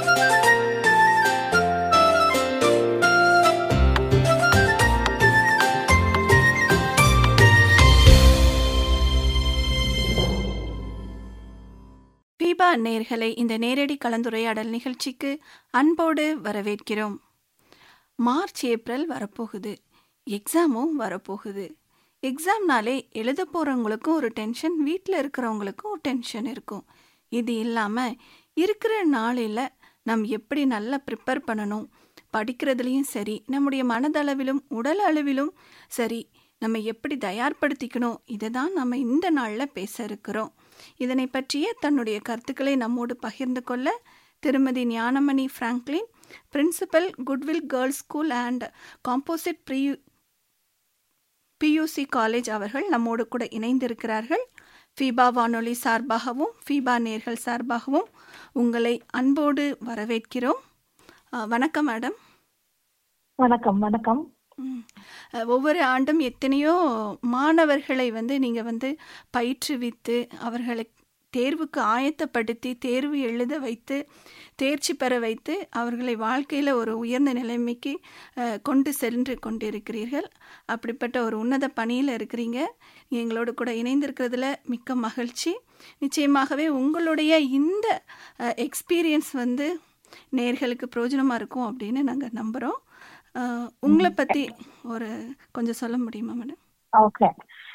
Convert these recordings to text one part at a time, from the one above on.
தீபா நேர்களை இந்த நேரடி கலந்துரையாடல் நிகழ்ச்சிக்கு அன்போடு வரவேற்கிறோம் மார்ச் ஏப்ரல் வரப்போகுது எக்ஸாமும் வரப்போகுது எக்ஸாம்னாலே எழுத போகிறவங்களுக்கும் ஒரு டென்ஷன் வீட்டில் இருக்கிறவங்களுக்கும் ஒரு டென்ஷன் இருக்கும் இது இல்லாமல் இருக்கிற நாளில் நம் எப்படி நல்லா ப்ரிப்பேர் பண்ணணும் படிக்கிறதுலையும் சரி நம்முடைய மனதளவிலும் உடல் அளவிலும் சரி நம்ம எப்படி தயார்படுத்திக்கணும் இதை தான் நம்ம இந்த நாளில் பேச இருக்கிறோம் இதனை பற்றிய தன்னுடைய கருத்துக்களை நம்மோடு பகிர்ந்து கொள்ள திருமதி Gnanamani Franklin principal Goodwill girls school and composite pre PUC college அவர்கள் நம்மோடு கூட இணைந்திருக்கிறார்கள் ஃபீபா வானொலி சார்பாகவும் ஃபீபா நேர்கள் சார்பாகவும் உங்களை அன்போடு வரவேற்கிறோம் அஹ், வணக்கம் மேடம் வணக்கம் வணக்கம் ம். அஹ், ஒவ்வொரு ஆண்டும் எத்தனையோ மாணவர்களை வந்து நீங்கள் வந்து பயிற்றுவித்து அவர்களை தேர்வுக்கு ஆயத்தப்படுத்தி தேர்வு எழுத வைத்து தேர்ச்சி பெற வைத்து அவர்களை வாழ்க்கையில் ஒரு உயர்ந்த நிலைமைக்கு அஹ், கொண்டு சென்று கொண்டிருக்கிறீர்கள் அப்படிப்பட்ட ஒரு உன்னத பணியில் இருக்கிறீங்க எங்களோடு கூட இணைந்திருக்கிறதுல மிக்க மகிழ்ச்சி நிச்சயமாகவே உங்களுடைய இந்த எக்ஸ்பீரியன்ஸ் வந்து நேர்களுக்கு பிரயோஜனமாக இருக்கும் அப்படின்னு நாங்கள் நம்புகிறோம் உங்களை பற்றி ஒரு கொஞ்சம் சொல்ல முடியுமா madam okay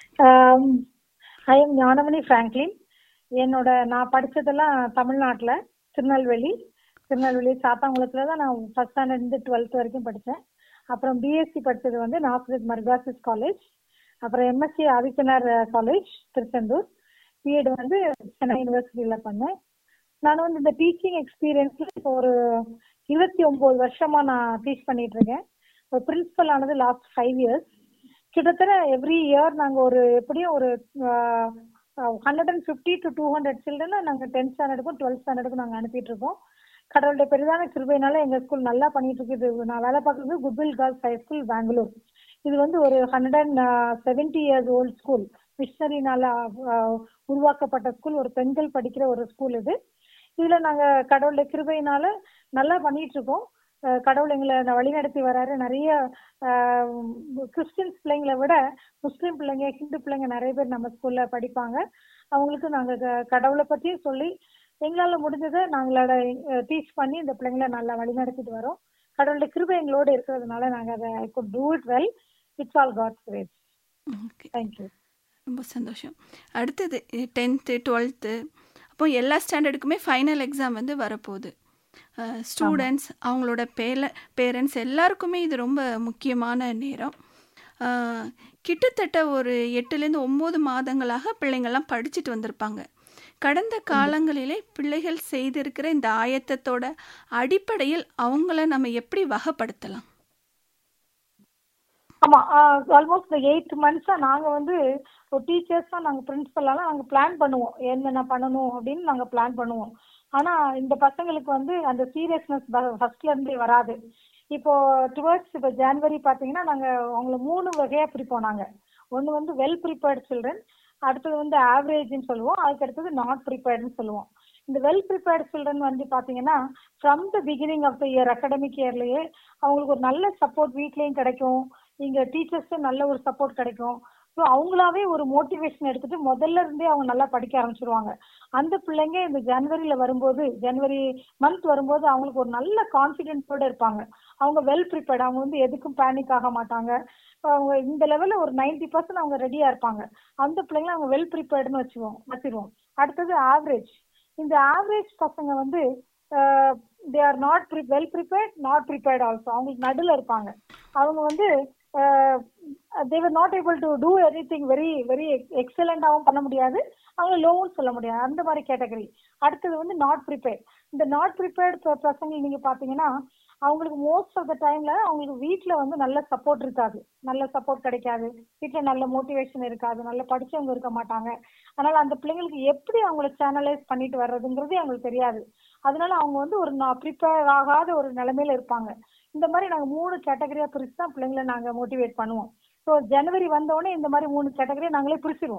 I am Gnanamani Franklin என்னோட நான் படிச்சதெல்லாம் தமிழ்நாட்டுல திருநெல்வேலி திருநெல்வேலி சாத்தாங்குளத்துல தான் நான் ஃபர்ஸ்ட் ஸ்டாண்டர்ட் இருந்து டுவெல்த் வரைக்கும் படித்தேன் அப்புறம் பிஎஸ்சி படிச்சது வந்து நாசரத் மர்காசிஸ் காலேஜ் அப்புறம் MSc Aditanar college Tiruchendur BEd வந்து சென்னை யூனிவர்சிட்டியில பண்ணேன் நான் வந்து இந்த டீச்சிங் எக்ஸ்பீரியன்ஸ்ல இப்போ ஒரு இருபத்தி ஒன்பது வருஷமா நான் டீச் பண்ணிட்டு இருக்கேன் ஒரு பிரின்சிபல் ஆனது லாஸ்ட் ஃபைவ் இயர்ஸ் கிட்டத்தட்ட எவ்ரி இயர் நாங்க ஒரு எப்படியும் ஒரு hundred and fifty to two hundred சில்ட்ரனை நாங்க டென்த் ஸ்டாண்டர்டுக்கும் டுவெல்த் ஸ்டாண்டர்டுக்கும் நாங்க அனுப்பிட்டு இருக்கோம் கடவுளுடைய பெரிதான கிருபையினால எங்க ஸ்கூல் நல்லா பண்ணிட்டு இருக்கு இது நான் வேலை பார்க்கறது Goodwill girls high school Bangalore இது வந்து ஒரு hundred and seventy years old school மிஷனரினால உருவாக்கப்பட்ட ஸ்கூல் ஒரு பெண்கள் படிக்கிற ஒரு ஸ்கூல் இது இதுல நாங்க கடவுளுடைய கிருபையினால நல்லா பண்ணிட்டு இருக்கோம் அஹ் கடவுள் எங்களை ந- வழிநடத்தி வராரு நிறைய கிறிஸ்டின்ஸ் பிள்ளைங்களை விட முஸ்லீம் பிள்ளைங்க ஹிந்து பிள்ளைங்க நிறைய பேர் நம்ம ஸ்கூல்ல படிப்பாங்க அவங்களுக்கு நாங்க க- கடவுளை பத்தியும் சொல்லி எங்களால முடிஞ்சதை நாங்களோட டீச் பண்ணி இந்த பிள்ளைங்களை நல்லா வழிநடத்திட்டு வரோம் கடவுளுடைய கிருபை எங்களோட இருக்கிறதுனால நாங்க அதை I could do it well it's all God's grace okay thank you ரொம்ப சந்தோஷம் அடுத்தது டென்த்து டுவெல்த்து அப்போ எல்லா ஸ்டாண்டர்டுக்குமே ஃபைனல் எக்ஸாம் வந்து வரப்போகுது ஸ்டூடெண்ட்ஸ் அவங்களோட பேல பேரண்ட்ஸ் எல்லாருக்குமே இது ரொம்ப முக்கியமான நேரம் அஹ், கிட்டத்தட்ட ஒரு எட்டுலேருந்து ஒம்பது மாதங்களாக பிள்ளைங்கள்லாம் படிச்சுட்டு வந்திருப்பாங்க கடந்த காலங்களிலே பிள்ளைகள் செய்திருக்கிற இந்த ஆயத்தத்தோட அடிப்படையில் அவங்கள நம்ம எப்படி வகைப்படுத்தலாம் ஆமா ஆல்மோஸ்ட் இந்த எயிட் மந்த்ஸா நாங்க வந்து ஒரு டீச்சர்ஸா நாங்க பிரின்சிபல்லாம் நாங்க பிளான் பண்ணுவோம் என்னென்ன பண்ணணும் அப்படின்னு நாங்க பிளான் பண்ணுவோம் ஆனா இந்த பசங்களுக்கு வந்து அந்த சீரியஸ்னஸ் ஃபர்ஸ்ட்ல இருந்தே வராது இப்போ டுவர்ட்ஸ் இப்போ ஜான்வரி பாத்தீங்கன்னா நாங்க அவங்கள மூணு வகையா பிரிப்போம் நாங்க ஒன்னு வந்து வெல் ப்ரிப்பேர்ட் சில்ட்ரன் அடுத்தது வந்து ஆவரேஜ்னு சொல்லுவோம் அதுக்கு அடுத்தது நாட் ப்ரிப்பேர்ட்னு சொல்லுவோம் இந்த வெல் ப்ரிப்பேர்ட் சில்ட்ரன் வந்து பாத்தீங்கன்னா from the beginning of the year academic இயர்லயே அவங்களுக்கு ஒரு நல்ல சப்போர்ட் வீட்லயும் கிடைக்கும் இங்க டீச்சர்ஸும் நல்ல ஒரு சப்போர்ட் கிடைக்கும் ஸோ அவங்களாவே ஒரு மோட்டிவேஷன் எடுத்துட்டு முதல்ல இருந்தே அவங்க நல்லா படிக்க ஆரம்பிச்சிருவாங்க அந்த பிள்ளைங்க இந்த ஜனவரியில வரும்போது ஜனவரி மந்த் வரும்போது அவங்களுக்கு ஒரு நல்ல கான்பிடென்ஸோட இருப்பாங்க அவங்க வெல் ப்ரிப்பேர்ட் அவங்க வந்து எதுக்கும் பேனிக் ஆக மாட்டாங்க அவங்க இந்த லெவல்ல ஒரு 90% பர்சன்ட் அவங்க ரெடியா இருப்பாங்க அந்த பிள்ளைங்களை அவங்க வெல் ப்ரிப்பேர்டுன்னு வச்சுருவோம் வச்சிருவோம் அடுத்தது ஆவரேஜ் இந்த ஆவரேஜ் பசங்க வந்து they are not well prepared not prepared also அவங்களுக்கு நடுல இருப்பாங்க அவங்க வந்து they're not able to do anything very very எக்ஸலண்டாகவும் பண்ண முடியாது அவங்க லோவும் சொல்ல முடியாது அந்த மாதிரி கேட்டகரி அடுத்தது வந்து நாட் ப்ரிப்பேர்ட் இந்த நாட் ப்ரிப்பேர்ட் பசங்க நீங்க பாத்தீங்கன்னா அவங்களுக்கு மோஸ்ட் ஆஃப் த டைம்ல அவங்களுக்கு வீட்ல வந்து நல்ல சப்போர்ட் இருக்காது நல்ல சப்போர்ட் கிடைக்காது வீட்ல நல்ல மோட்டிவேஷன் இருக்காது நல்ல படிச்சவங்க இருக்க மாட்டாங்க அதனால அந்த பிள்ளைங்களுக்கு எப்படி அவங்கள சேனலைஸ் பண்ணிட்டு வர்றதுங்கிறதே அவங்களுக்கு தெரியாது அதனால அவங்க வந்து ஒரு ப்ரிப்பேர் ஆகாத ஒரு நிலைமையில இருப்பாங்க இந்த மாதிரி நாங்க மூணு கேட்டகரியா பிரிச்சு தான் பிள்ளைங்களை நாங்க மோட்டிவேட் பண்ணுவோம் ஸோ ஜனவரி வந்த உடனே இந்த மாதிரி மூணு கேட்டகரியா நாங்களே பிரிச்சிருவோம்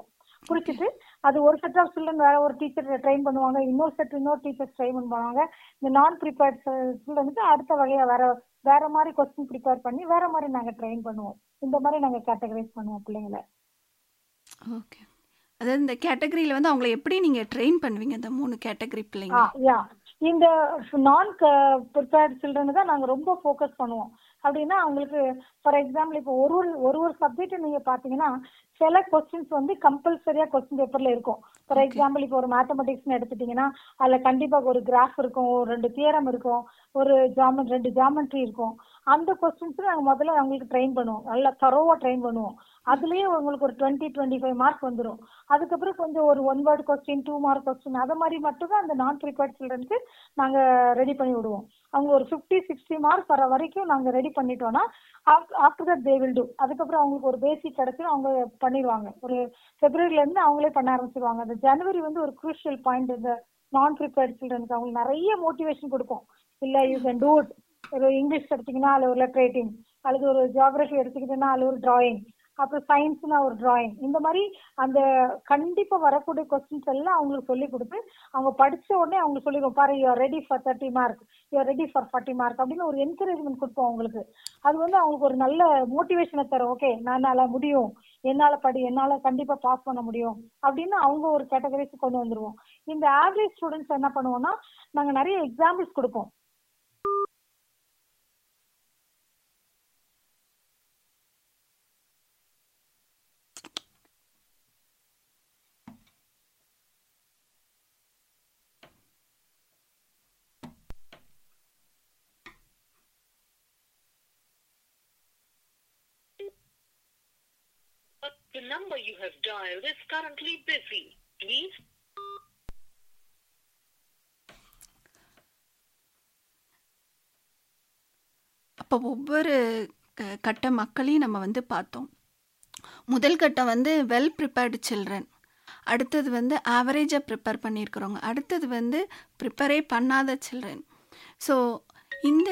குறிச்சிட்டு அது ஒரு செட் ஆஃப் சில்ட்ரன் வேற ஒரு டீச்சர் ட்ரெயின் பண்ணுவாங்க இன்னொரு செட் இன்னொரு டீச்சர்ஸ் ட்ரெயின் பண்ணுவாங்க இந்த நான் ப்ரிப்பேர்ட் சில்ட்ரனுக்கு அடுத்த வகையா வேற வேற மாதிரி கொஸ்டின் ப்ரிப்பேர் பண்ணி வேற மாதிரி நாங்க ட்ரெயின் பண்ணுவோம் இந்த மாதிரி நாங்க கேட்டகரைஸ் பண்ணுவோம் பிள்ளைங்களை ஓகே அதாவது இந்த கேட்டகரியில் வந்து அவங்கள எப்படி நீங்கள் ட்ரெயின் பண்ணுவீங்க இந்த மூணு கேட்டகரி பிள்ளைங்க யா இந்த நான் ப்ரிப்பேர்ட் சில்ட்ரன் தான் நாங்க ரொம்ப ஃபோக்கஸ் பண்ணுவோம் அப்படின்னா அவங்களுக்கு ஃபார் எக்ஸாம்பிள் இப்போ ஒரு ஒரு ஒரு ஒரு சப்ஜெக்ட் நீங்க பாத்தீங்கன்னா சில கொஸ்டின்ஸ் வந்து கம்பல்சரியா கொஸ்டின் பேப்பர்ல இருக்கும் ஃபார் Okay. எக்ஸாம்பிள் இப்போ ஒரு மேத்தமெட்டிக்ஸ்னு எடுத்துட்டீங்கன்னா அதுல கண்டிப்பா ஒரு கிராஃப் இருக்கும் ஒரு ரெண்டு தியரம் இருக்கும் ஒரு ஜாமெண்ட் ரெண்டு ஜாமெட்ரி இருக்கும் அந்த கொஸ்டின்ஸ் நாங்க முதல்ல அவங்களுக்கு ட்ரெயின் பண்ணுவோம் நல்லா தரோவா ட்ரெயின் பண்ணுவோம் அதுலயே உங்களுக்கு ஒரு டுவெண்ட்டி டுவெண்ட்டி ஃபைவ் மார்க் வந்துடும் அதுக்கப்புறம் கொஞ்சம் ஒரு one word question two mark question அது மாதிரி மட்டும் தான் அந்த நான் ப்ரிப்பேர்ட் சில்ட்ரன்ஸுக்கு நாங்க ரெடி பண்ணி விடுவோம் அவங்க ஒரு ஃபிஃப்டி சிக்ஸ்டி மார்க் வர வரைக்கும் நாங்க ரெடி பண்ணிட்டோம்னா after that they will do அதுக்கப்புறம் அவங்களுக்கு ஒரு பேசிக் கிடைச்சிடும் அவங்க பண்ணிடுவாங்க ஒரு பிப்ரவரில இருந்து அவங்களே பண்ண ஆரம்பிச்சிருவாங்க அந்த ஜனவரி வந்து ஒரு குரூஷியல் பாயிண்ட் இந்த நான் ப்ரிப்பேர்ட் சில்ட்ரனுக்கு அவங்களுக்கு நிறைய மோட்டிவேஷன் கொடுப்போம் இல்ல யூ கேன் டூ இட் ஒரு இங்கிலீஷ் எடுத்தீங்கன்னா அதுல ஒரு லெட்டர் ரைட்டிங் அல்லது ஒரு ஜியாகிரபி எடுத்துக்கிட்டீங்கன்னா அதுல ஒரு டிராயிங் அப்புறம் சயின்ஸ்னா ஒரு டிராயிங் இந்த மாதிரி அந்த கண்டிப்பா வரக்கூடிய கொஸ்டின்ஸ் எல்லாம் அவங்களுக்கு சொல்லி கொடுத்து அவங்க படிச்ச உடனே அவங்க சொல்லிடுவோம் பாரு you're ready for thirty mark you're ready for forty mark அப்படின்னு ஒரு என்கரேஜ்மெண்ட் கொடுப்போம் அவங்களுக்கு அது வந்து அவங்களுக்கு ஒரு நல்ல மோட்டிவேஷனை தரும் ஓகே என்னால முடியும் என்னால படி என்னால கண்டிப்பா பாஸ் பண்ண முடியும் அப்படின்னு அவங்க ஒரு கேட்டகரிஸ் கொண்டு வந்துருவோம் இந்த ஆவரேஜ் ஸ்டூடெண்ட்ஸ் என்ன பண்ணுவோம்னா நாங்க நிறைய எக்ஸாம்பிள்ஸ் கொடுப்போம் But the number you have dialed is currently busy. Please அப்போ ஒவ்வொரு க- கட்ட மக்களையும் நம்ம வந்து பார்த்தோம் முதல் கட்டம் வந்து வெல் ப்ரிப்பேர்டு சில்ட்ரன் அடுத்தது வந்து ஆவரேஜாக ப்ரிப்பேர் பண்ணியிருக்கிறவங்க அடுத்தது வந்து ப்ரிப்பேரே பண்ணாத சில்ட்ரன் ஸோ இந்த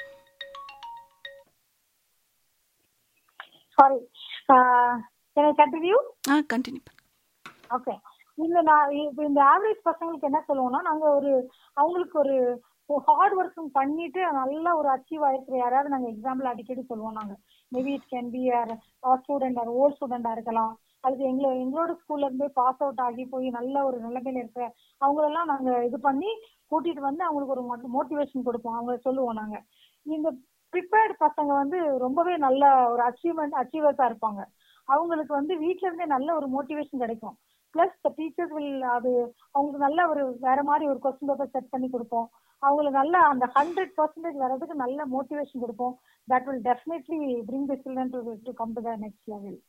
சாரி எனக்கு கண்டினியூ ஆ கண்டினியூ பண்ணு ஓகே இல்ல நான் இப்ப இந்த ஆவரேஜ் பசங்களுக்கு என்ன சொல்லுவோம்னா நாங்க ஒரு அவங்களுக்கு ஒரு ஹார்ட் ஒர்க்கிங் பண்ணிட்டு நல்லா ஒரு அச்சீவ் ஆயிருக்கிற யாராவது நாங்க எக்ஸாம்பிள் அடிக்கடி சொல்லுவோம் நாங்க maybe it can be student or old ஸ்டூடெண்டா இருக்கலாம் அல்லது எங்களோ எங்களோட ஸ்கூல்ல இருந்தே பாஸ் அவுட் ஆகி போய் நல்ல ஒரு நிலைமையில இருக்கிற அவங்களெல்லாம் நாங்க இது பண்ணி கூட்டிட்டு வந்து அவங்களுக்கு ஒரு மோட்டிவேஷன் கொடுப்போம் அவங்க சொல்லுவோம் நாங்க இந்த ப்ரிப்பேர்டு பசங்க வந்து ரொம்பவே நல்ல ஒரு அச்சீவ்மெண்ட் அச்சீவர்ஸா இருப்பாங்க அவங்களுக்கு வந்து வீட்ல இருந்தே நல்ல ஒரு மோட்டிவேஷன் கிடைக்கும் பிளஸ் த டீச்சர்ஸ் வில் அது அவங்களுக்கு நல்ல ஒரு வேற மாதிரி ஒரு கொஸ்டின் பேப்பர் செட் பண்ணி கொடுப்போம் அவங்களுக்கு நல்ல அந்த ஹண்ட்ரட் பர்சன்டேஜ் வர்றதுக்கு நல்ல மோட்டிவேஷன் கொடுப்போம் that will definitely bring the children to to come to the next level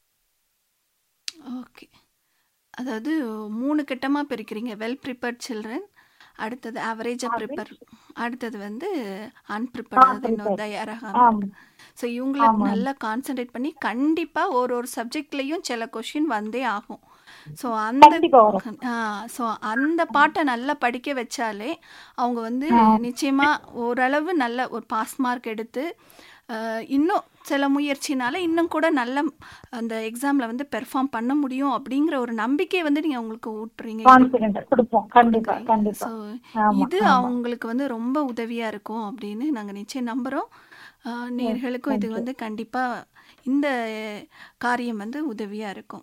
okay அதாவது மூணு கட்டமாக பிரிக்கிறீங்க வெல் ப்ரிப்பேர்ட் சில்ட்ரன் அடுத்தது ஆவரேஜாக ப்ரிப்பேர் அடுத்தது வந்து அன்ப்ரிப்பேர்ட் அதாவது இன்னும் Unprepared. தயாராக ஆமா. ஸோ இவங்களை ஆமா. நல்லா கான்சென்ட்ரேட் பண்ணி கண்டிப்பாக ஒரு ஒரு சப்ஜெக்ட்லேயும் சில கொஷின் வந்தே ஆகும் ஸோ அந்த கண்டிப்பா வரும். ஸோ அந்த பாட்டை நல்லா படிக்க வச்சாலே அவங்க வந்து நிச்சயமாக ஓரளவு நல்ல ஒரு பாஸ் மார்க் எடுத்து அஹ், இன்னும் சில முயற்சினால இன்னும் கூட நல்ல அந்த எக்ஸாமில் வந்து பெர்ஃபார்ம் பண்ண முடியும் அப்படிங்கிற ஒரு நம்பிக்கையை வந்து நீங்கள் அவங்களுக்கு ஊட்டுறீங்க கான்பிடென்ட் கொடுப்போம் கண்டிப்பா கண்டிப்பா ஸோ ஆமா, இது ஆமா. அவங்களுக்கு வந்து ரொம்ப உதவியாக இருக்கும் அப்படின்னு நாங்கள் நிச்சயம் நம்புகிறோம் நேர்களுக்கும் இது thank you. வந்து கண்டிப்பாக இந்த காரியம் வந்து உதவியாக இருக்கும்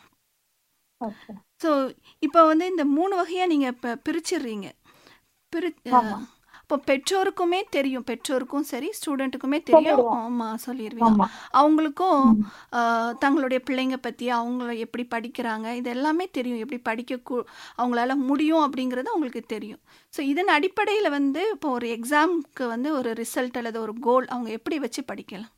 ஓகே ஸோ இப்போ வந்து இந்த மூணு வகையாக நீங்கள் இப்போ பிரிச்சிடுறீங்க பிரி ஆமா. இப்போ பெற்றோருக்குமே தெரியும் பெற்றோருக்கும் சரி ஸ்டூடெண்ட்டுக்குமே தெரியும் சொல்லிடுவோம். ஆமாம் சொல்லிடுவீங்க ஆமா அவங்களுக்கும் ஆஹ், தங்களுடைய பிள்ளைங்க பற்றி அவங்கள எப்படி படிக்கிறாங்க இது எல்லாமே தெரியும் எப்படி படிக்க கூ- அவங்களால முடியும் அப்படிங்கிறது அவங்களுக்கு தெரியும் ஸோ இதன் அடிப்படையில் வந்து இப்போ ஒரு எக்ஸாம்க்கு வந்து ஒரு ரிசல்ட் அல்லது ஒரு கோல் அவங்க எப்படி வச்சு படிக்கலாம்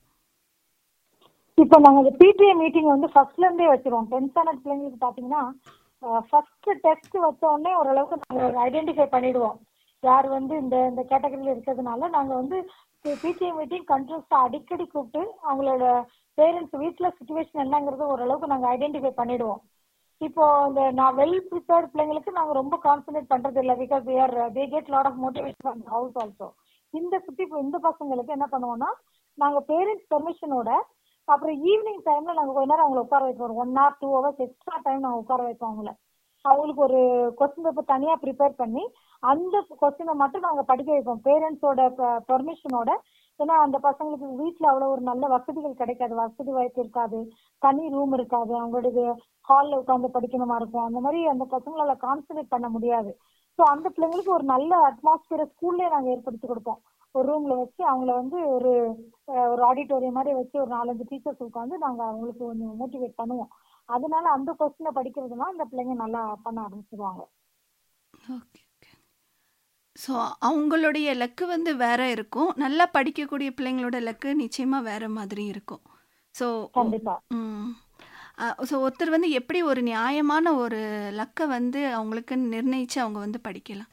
இப்போ நாங்க இந்த பிடிஏ மீட்டிங் வந்து ஃபர்ஸ்ட்ல இருந்தே வச்சிருவோம் டென்த் ஸ்டாண்டர்ட் பிள்ளைங்களுக்கு பாத்தீங்கன்னா ஃபர்ஸ்ட் டெஸ்ட் வச்ச உடனே ஓரளவுக்கு நாங்க ஐடென்டிஃபை பண்ணிடுவோம் யார் வந்து இந்த இந்த கேட்டகரியில இருக்கிறதுனால நாங்க வந்து பிடிஏ மீட்டிங் கண்ட்ரஸ்ட் அடிக்கடி கூப்பிட்டு அவங்களோட பேரண்ட்ஸ் வீட்ல சுச்சுவேஷன் என்னங்கிறது ஓரளவுக்கு நாங்க ஐடென்டிஃபை பண்ணிடுவோம் இப்போ இந்த நான் வெல் ப்ரிப்பேர்ட் பிள்ளைங்களுக்கு நாங்க ரொம்ப கான்சென்ட்ரேட் பண்றது இல்ல because there they get lot of motivation from house also இந்த சுத்தி இந்த பசங்களுக்கு என்ன பண்ணுவோம்னா நாங்க பேரண்ட்ஸ் பெர்மிஷனோட அப்புறம் ஈவினிங் டைம்ல நாங்க கொஞ்ச நேரம் அவங்களை உட்கார வைப்போம் ஒரு one hour two hours extra time நாங்க உட்கார வைப்போம் அவங்கள அவங்களுக்கு ஒரு கொஸ்டின் பேப்பர் தனியா ப்ரிப்பேர் பண்ணி அந்த கொஸ்டினை மட்டும் நாங்க படிக்க வைப்போம் பேரண்ட்ஸோட பெர்மிஷனோட ஏன்னா அந்த பசங்களுக்கு வீட்ல அவ்வளவு ஒரு நல்ல வசதிகள் கிடைக்காது வசதி வாய்ப்பு இருக்காது தனி ரூம் இருக்காது அவங்களுடைய ஹால்ல உட்காந்து படிக்கணுமா இருக்கும் அந்த மாதிரி அந்த பசங்களால கான்சன்ட்ரேட் பண்ண முடியாது ஸோ அந்த பிள்ளைங்களுக்கு ஒரு நல்ல அட்மாஸ்பியரை ஸ்கூல்லே நாங்க ஏற்படுத்தி கொடுப்போம் ஒரு ரூம்ல வச்சு அவங்கள வந்து ஒரு அஹ், ஒரு ஆடிட்டோரியம் மாதிரி வச்சு ஒரு நாலஞ்சு டீச்சர்ஸ் உட்காந்து நாங்க அவங்களுக்கு கொஞ்சம் மோட்டிவேட் பண்ணுவோம் அதனால அந்த கொஸ்டினை படிக்கிறதுனா அந்த பிள்ளைங்க நல்லா பண்ண ஆரம்பிச்சிருவாங்க ஓகே ஓகே ஸோ அவங்களுடைய லக்கு வந்து வேற இருக்கும் நல்லா படிக்கக்கூடிய பிள்ளைங்களோட லக்கு நிச்சயமாக வேற மாதிரி இருக்கும் ஸோ கண்டிப்பா ஸோ ஒருத்தர் வந்து எப்படி ஒரு நியாயமான ஒரு லக்கை வந்து அவங்களுக்கு நிர்ணயிச்சு அவங்க வந்து படிக்கலாம்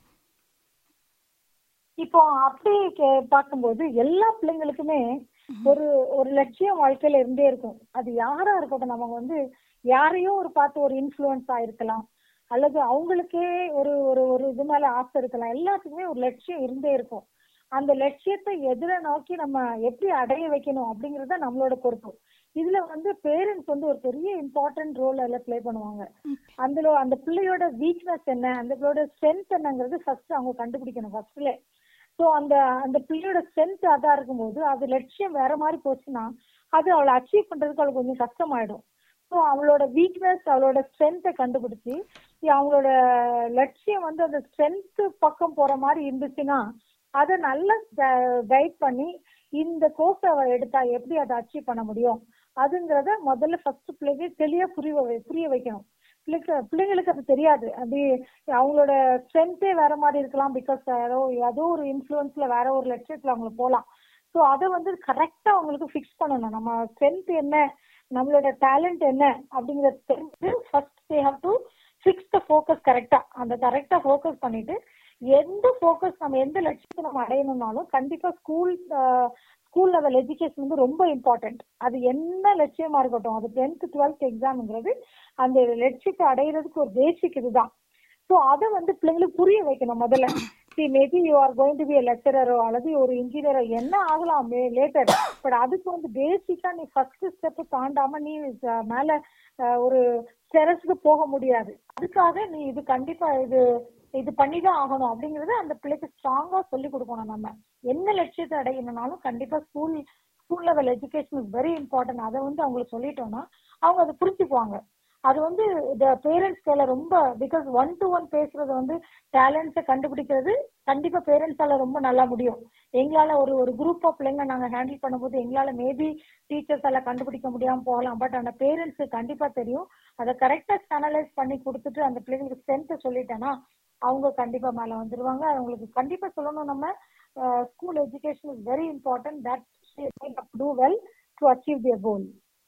இப்போ அப்படி கே- பார்க்கும்போது எல்லா பிள்ளைங்களுக்குமே ஒரு ஒரு லட்சியம் வாழ்க்கையில இருந்தே இருக்கும் அது யாரா இருக்கட்டும் நம்ம வந்து யாரையோ ஒரு பார்த்து ஒரு இன்ஃப்ளூயன்ஸ் ஆயிருக்கலாம் அல்லது அவங்களுக்கே ஒரு ஒரு ஒரு இது மேல ஆசை இருக்கலாம் எல்லாத்துக்குமே ஒரு லட்சியம் இருந்தே இருக்கும் அந்த லட்சியத்தை எதிர நோக்கி நம்ம எப்படி அடைய வைக்கணும் அப்படிங்கறது தான் நம்மளோட பொறுப்பு இதுல வந்து பேரண்ட்ஸ் வந்து ஒரு பெரிய இம்பார்ட்டன்ட் ரோல் அதில் ப்ளே பண்ணுவாங்க அதுல அந்த பிள்ளையோட வீக்னஸ் என்ன அந்த பிள்ளையோட ஸ்ட்ரென்த் என்னங்கிறது ஃபர்ஸ்ட் அவங்க கண்டுபிடிக்கணும் ஃபர்ஸ்ட்ல ஸோ அந்த அந்த பிள்ளையோட ஸ்ட்ரென்த் அதா இருக்கும்போது அது லட்சியம் வேற மாதிரி போச்சுன்னா அது அவளை அச்சீவ் பண்றதுக்கு அவளுக்கு கொஞ்சம் கஷ்டமாயிடும் ஸோ அவளோட வீக்னஸ் அவளோட ஸ்ட்ரென்த்தை கண்டுபிடிச்சி அவங்களோட லட்சியம் வந்து அந்த ஸ்ட்ரென்த் பக்கம் போற மாதிரி இருந்துச்சுன்னா அதை நல்லா கைட் பண்ணி இந்த கோர்ஸ் அவ எடுத்தா எப்படி அதை அச்சீவ் பண்ண முடியும் அதுங்கிறத முதல்ல ஃபர்ஸ்ட் பிள்ளைங்க தெளிவா புரிய வை- புரிய வைக்கணும் பிள்ளைக்கு பிள்ளைங்களுக்கு அது தெரியாது அது அவங்களோட ஸ்ட்ரென்த்தே வேற மாதிரி இருக்கலாம் பிகாஸ் ஏதோ ஏதோ ஒரு இன்ஃப்ளூயன்ஸ்ல வேற ஒரு லட்சியத்துல அவங்க போகலாம் ஸோ அதை வந்து கரெக்டா அவங்களுக்கு ஃபிக்ஸ் பண்ணணும் நம்ம ஸ்ட்ரென்த் என்ன நம்மளோட டேலண்ட் என்ன அப்படிங்கறத தெரிஞ்சு first they have to fix the focus கரெக்டா அந்த கரெக்டா ஃபோக்கஸ் பண்ணிட்டு எந்த ஃபோக்கஸ் நம்ம எந்த லட்சியத்தை நம்ம அடையணும்னாலும் கண்டிப்பா ஸ்கூல் ஸ்கூல் லெவல் எஜுகேஷன் வந்து ரொம்ப இம்பார்ட்டன்ட் அது என்ன லட்சியமா இருக்கட்டும் அது டென்த் டுவெல்த் எக்ஸாம்ங்கிறது அந்த லட்சியத்தை அடையிறதுக்கு ஒரு பேசிக் இதுதான் ஸோ அதை வந்து பிள்ளைங்களுக்கு புரிய வைக்கணும் முதல்ல see maybe you are going to be லெக்சரரோ அல்லது ஒரு இன்ஜினியரோ என்ன ஆகலாம் லேட்டர் பட் அதுக்கு வந்து பேசிக்கா நீ ஃபர்ஸ்ட் ஸ்டெப் தாண்டாம நீ அஹ், மேல அஹ், ஒரு ஸ்டெரஸ்க்கு போக முடியாது அதுக்காக நீ இது கண்டிப்பா இது இது பண்ணிதான் ஆகணும் அப்படிங்கறத அந்த பிள்ளைக்கு ஸ்ட்ராங்கா சொல்லி கொடுக்கணும் நம்ம என்ன லட்சியத்தை அடையணும்னாலும் கண்டிப்பா school school level education is very important அதை வந்து அவங்களுக்கு சொல்லிட்டோம்னா அவங்க அதை புரிஞ்சுக்குவாங்க அது வந்து பேரண்ட்ஸ் கையில ரொம்ப பிகாஸ் ஒன் டு ஒன் பேசுறது வந்து டேலண்ட்ஸை கண்டுபிடிக்கிறது கண்டிப்பா பேரண்ட்ஸால ரொம்ப நல்லா முடியும் எங்களால ஒரு ஒரு குரூப் ஆஃப் பிள்ளைங்க நாங்க ஹேண்டில் பண்ணும்போது எங்களால மேபி டீச்சர்ஸால கண்டுபிடிக்க முடியாம போகலாம் பட் அந்த பேரண்ட்ஸுக்கு கண்டிப்பா தெரியும் அதை கரெக்டா சேனலைஸ் பண்ணி கொடுத்துட்டு அந்த பிள்ளைங்களுக்கு ஸ்ட்ரென்த்தை சொல்லிட்டேன்னா அவங்க கண்டிப்பா மேல வந்துருவாங்க அவங்களுக்கு கண்டிப்பா சொல்லணும் நம்ம school education is very important that do well to achieve their goal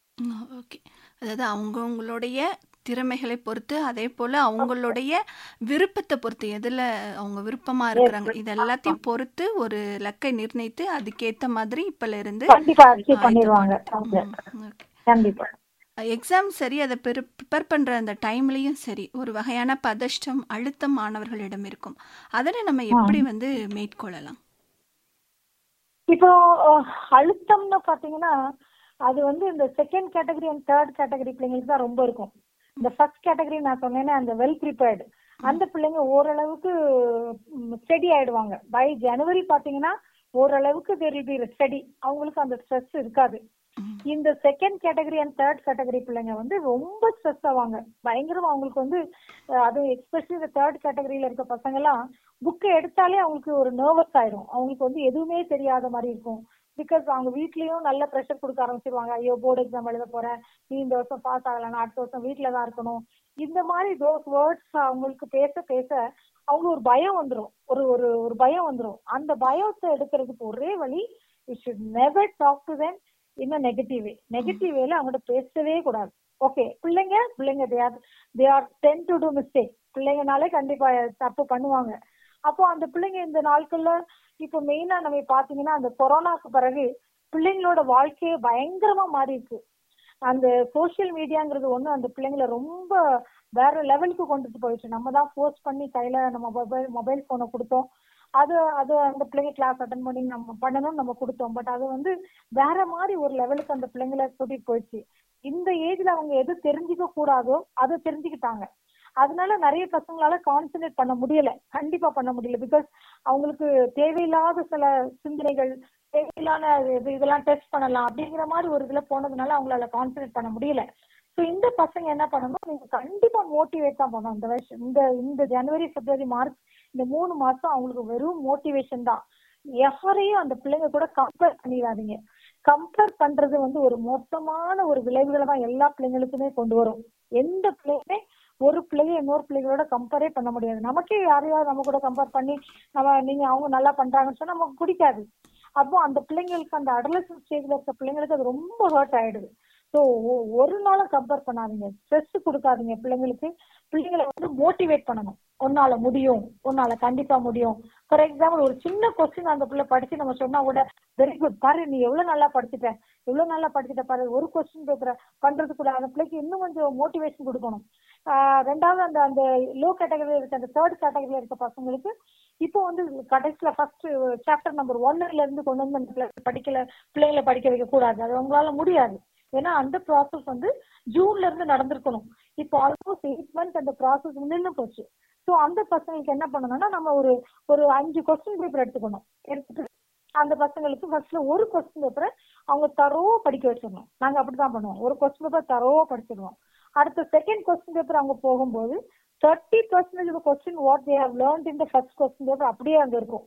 okay அதாவது அவங்கவுங்களுடைய திறமைகளை பொறுத்து அதே போல் அவங்களுடைய விருப்பத்தை பொறுத்து எதில் அவங்க விருப்பமாக இருக்கிறாங்க இது எல்லாத்தையும் பொறுத்து ஒரு லக்கை நிர்ணயித்து அதுக்கேற்ற மாதிரி இப்பல இருந்து கண்டிப்பா அச்சீவ் பண்ணிடுவாங்க கண்டிப்பா எக்ஸாம் சரி அதை ப்ரிப்பேர் பண்ணுற அந்த டைம்லேயும் சரி ஒரு வகையான பதஷ்டம் அழுத்தம் மாணவர்களிடம் இருக்கும் அதனை நம்ம எப்படி வந்து மேற்கொள்ளலாம் இப்போ அஹ், அழுத்தம்னு பாத்தீங்கன்னா அது வந்து இந்த second category and third category பிள்ளைங்களுக்கு தான் ரொம்ப இருக்கும் இந்த ஃபர்ஸ்ட் கேட்டகரி நான் சொன்னேன்னா அந்த வெல் ப்ரிப்பேர்டு அந்த பிள்ளைங்க ஓரளவுக்கு ஸ்டடி ஆயிடுவாங்க பை ஜனவரி பாத்தீங்கன்னா ஓரளவுக்கு தேர் வில் பி ஸ்டடி அவங்களுக்கு அந்த ஸ்ட்ரெஸ் இருக்காது இந்த second category and third category பிள்ளைங்க வந்து ரொம்ப ஸ்ட்ரெஸ் ஆவாங்க பயங்கரமா அவங்களுக்கு வந்து அஹ், அதுவும் எஸ்பெஷலி இந்த தேர்ட் கேட்டகரியில இருக்க பசங்க எல்லாம் புக்கை எடுத்தாலே அவங்களுக்கு ஒரு நர்வஸ் ஆயிரும் அவங்களுக்கு வந்து எதுவுமே தெரியாத மாதிரி இருக்கும் பிகாஸ் அவங்க வீட்லயும் நல்ல ப்ரெஷர் கொடுக்க ஆரம்பிச்சிருவாங்க ஐயோ போர்டு எக்ஸாம் எழுத போறேன் நீ இந்த வருஷம் பாஸ் ஆகலாம் அடுத்த வருஷம் வீட்ல தான் இருக்கணும் இந்த மாதிரி தோஸ் வேர்ட்ஸ் அவங்களுக்கு பேச பேச அவங்க ஒரு பயம் வந்துரும் ஒரு ஒரு ஒரு பயம் வந்துரும் அந்த பயத்தை எடுக்கிறதுக்கு ஒரே வழி you should never talk to them in negative way negative வேல அவங்கள்ட்ட பேசவே கூடாது ஓகே பிள்ளைங்க பிள்ளைங்க they are they are tend to do mistake பிள்ளைங்கனாலே கண்டிப்பா தப்பு பண்ணுவாங்க அப்போ அந்த பிள்ளைங்க இந்த நாட்கள்ல இப்போ மெயினா நம்ம பாத்தீங்கன்னா அந்த கொரோனாக்கு பிறகு பிள்ளைங்களோட வாழ்க்கையே பயங்கரமா மாறி இருக்கு அந்த சோஷியல் மீடியாங்கிறது ஒண்ணு அந்த பிள்ளைங்கள ரொம்ப வேற லெவலுக்கு கொண்டுட்டு போயிடுச்சு நம்ம தான் ஃபோர்ஸ் பண்ணி கையில நம்ம மொபைல் மொபைல் போனை கொடுத்தோம் அது அது அந்த பிள்ளைங்க கிளாஸ் அட்டன் பண்ணி நம்ம பண்ணணும்னு நம்ம கொடுத்தோம் பட் அது வந்து வேற மாதிரி ஒரு லெவலுக்கு அந்த பிள்ளைங்களை கூட்டிட்டு போயிடுச்சு இந்த ஏஜ்ல அவங்க எது தெரிஞ்சுக்க கூடாதோ அதை தெரிஞ்சுக்கிட்டாங்க அதனால நிறைய பசங்களால கான்சென்ட்ரேட் பண்ண முடியல கண்டிப்பா பண்ண முடியல பிகாஸ் அவங்களுக்கு தேவையில்லாத சில சிந்தனைகள் தேவையில்லாத இது இதெல்லாம் டெஸ்ட் பண்ணலாம் அப்படிங்கிற மாதிரி ஒரு இதுல போனதுனால அவங்களால கான்சென்ட்ரேட் பண்ண முடியல ஸோ இந்த பசங்க என்ன பண்ணணும் நீங்க கண்டிப்பா மோட்டிவேட் தான் பண்ணணும் இந்த வருஷம் இந்த இந்த ஜனவரி பிப்ரவரி மார்ச் இந்த மூணு மாசம் அவங்களுக்கு வெறும் மோட்டிவேஷன் தான் எவரையும் அந்த பிள்ளைங்க கூட கம்பேர் பண்ணிடாதீங்க கம்பேர் பண்றது வந்து ஒரு மோசமான ஒரு விளைவுகளை தான் எல்லா பிள்ளைங்களுக்குமே கொண்டு வரும் எந்த பிள்ளையுமே ஒரு பிள்ளைய இன்னொரு பிள்ளைகளோட கம்பேரே பண்ண முடியாது நமக்கே யாரையாவது நம்ம கூட கம்பேர் பண்ணி நம்ம நீங்க அவங்க நல்லா பண்றாங்கன்னு சொன்னா நமக்கு பிடிக்காது அப்போ அந்த பிள்ளைங்களுக்கு அந்த அடலசன் ஸ்டேஜ்ல இருக்க பிள்ளைங்களுக்கு அது ரொம்ப ஹர்ட் ஆயிடுது ஸோ ஒரு நாளும் கம்பேர் பண்ணாதீங்க ஸ்ட்ரெஸ் கொடுக்காதீங்க பிள்ளைங்களுக்கு பிள்ளைங்களை வந்து மோட்டிவேட் பண்ணணும் உன்னால முடியும் உன்னால கண்டிப்பா முடியும் ஃபார் எக்ஸாம்பிள் ஒரு சின்ன கொஸ்டின் அந்த பிள்ளை படிச்சு நம்ம சொன்னா கூட வெரி குட் பாரு நீ எவ்வளவு நல்லா படிச்சுட்ட எவ்வளவு நல்லா படிச்சுட்ட பாரு ஒரு கொஸ்டின் பேப்பரை பண்றது கூட அந்த பிள்ளைக்கு இன்னும் கொஞ்சம் மோட்டிவேஷன் கொடுக்கணும் ஆஹ் ரெண்டாவது அந்த அந்த லோ கேட்டகரியில இருக்க அந்த தேர்ட் கேட்டகரியில இருக்க பசங்களுக்கு இப்போ வந்து கடைசியில ஃபர்ஸ்ட் சாப்டர் நம்பர் ஒன்னுல இருந்து கொண்டு வந்து அந்த பிள்ளை படிக்கல பிள்ளைங்களை படிக்க வைக்க கூடாது அது உங்களால முடியாது ஏன்னா அந்த ப்ராசஸ் வந்து ஜூன்ல இருந்து நடந்திருக்கணும் இப்போ ஆல்மோஸ்ட் எயிட் மந்த் அந்த ப்ராசஸ் நின்று போச்சு ஸோ அந்த பசங்களுக்கு என்ன பண்ணணும்னா நம்ம ஒரு ஒரு அஞ்சு கொஸ்டின் பேப்பர் எடுத்துக்கணும் எடுத்துட்டு அந்த பசங்களுக்கு ஃபர்ஸ்ட்ல ஒரு கொஸ்டின் பேப்பரை அவங்க தரோவா படிக்க வச்சிடணும் நாங்க அப்படிதான் பண்ணுவோம் ஒரு கொஸ்டின் பேப்பர் தரோவா படிச்சிடுவோம் அடுத்த செகண்ட் கொஸ்டின் பேப்பர் அவங்க போகும்போது thirty percentage question what they have learnt in the first question paper அப்படியே அங்க இருக்கும்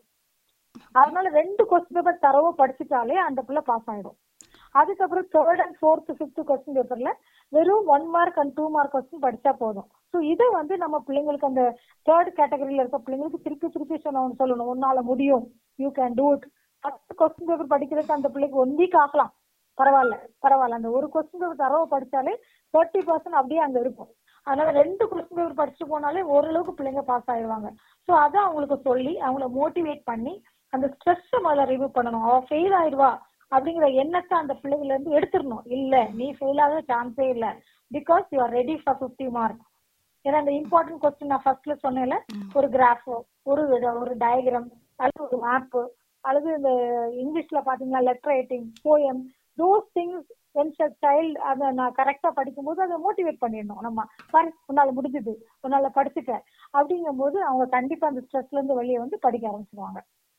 அதனால ரெண்டு கொஸ்டின் பேப்பர் தரவா படிச்சுட்டாலே அந்த பிள்ளை பாஸ் ஆயிடும் அதுக்கப்புறம் third and fourth fifth question பேப்பர்ல வெறும் one mark and two mark question படிச்சா போதும் ஸோ இதை வந்து நம்ம பிள்ளைங்களுக்கு அந்த தேர்ட் கேட்டகரியில இருக்க பிள்ளைங்களுக்கு திருப்பி திருப்பி சொன்ன சொல்லணும் உன்னால முடியும் you can do it first question paper படிக்கிறதுக்கு அந்த பிள்ளைக்கு ஒன் வீக் ஆகலாம் பரவாயில்ல பரவாயில்ல அந்த ஒரு கொஸ்டின் பேப்பர் தரவை படிச்சாலே தேர்ட்டி பர்சன்ட் அப்படியே அங்க இருக்கும் அதனால ரெண்டு கொஸ்டின் பேப்பர் படிச்சுட்டு போனாலே ஓரளவுக்கு பிள்ளைங்க பாஸ் ஆயிடுவாங்க ஸோ அதை அவங்களுக்கு சொல்லி அவங்கள மோட்டிவேட் பண்ணி அந்த ஸ்ட்ரெஸ் முதல்ல ரிமூவ் பண்ணணும் அவ ஃபெயில் ஆயிடுவா அப்படிங்கிற எண்ணத்தை அந்த பிள்ளைகள இருந்து எடுத்துடணும் இல்ல நீ ஃபெயில் ஆக சான்ஸே இல்ல because you are ready for fifty mark ஏன்னா அந்த இம்பார்ட்டன்ட் கொஸ்டின் நான் ஃபர்ஸ்ட்ல சொன்னேன்ல ஒரு கிராஃபோ ஒரு ஒரு டயக்ராம் அல்லது ஒரு மேப் அல்லது இந்த இங்கிலீஷ்ல பாத்தீங்கன்னா letter writing poem those things whence a child அதை நான் கரெக்டா படிக்கும்போது அதை மோட்டிவேட் பண்ணிடணும் நம்ம பாரு உன்னால முடிஞ்சது உன்னால படிச்சுட்ட அப்படிங்கும்போது அவங்க கண்டிப்பா அந்த ஸ்ட்ரெஸ்ல இருந்து வெளியே வந்து படிக்க ஆரம்பிச்சிருவாங்க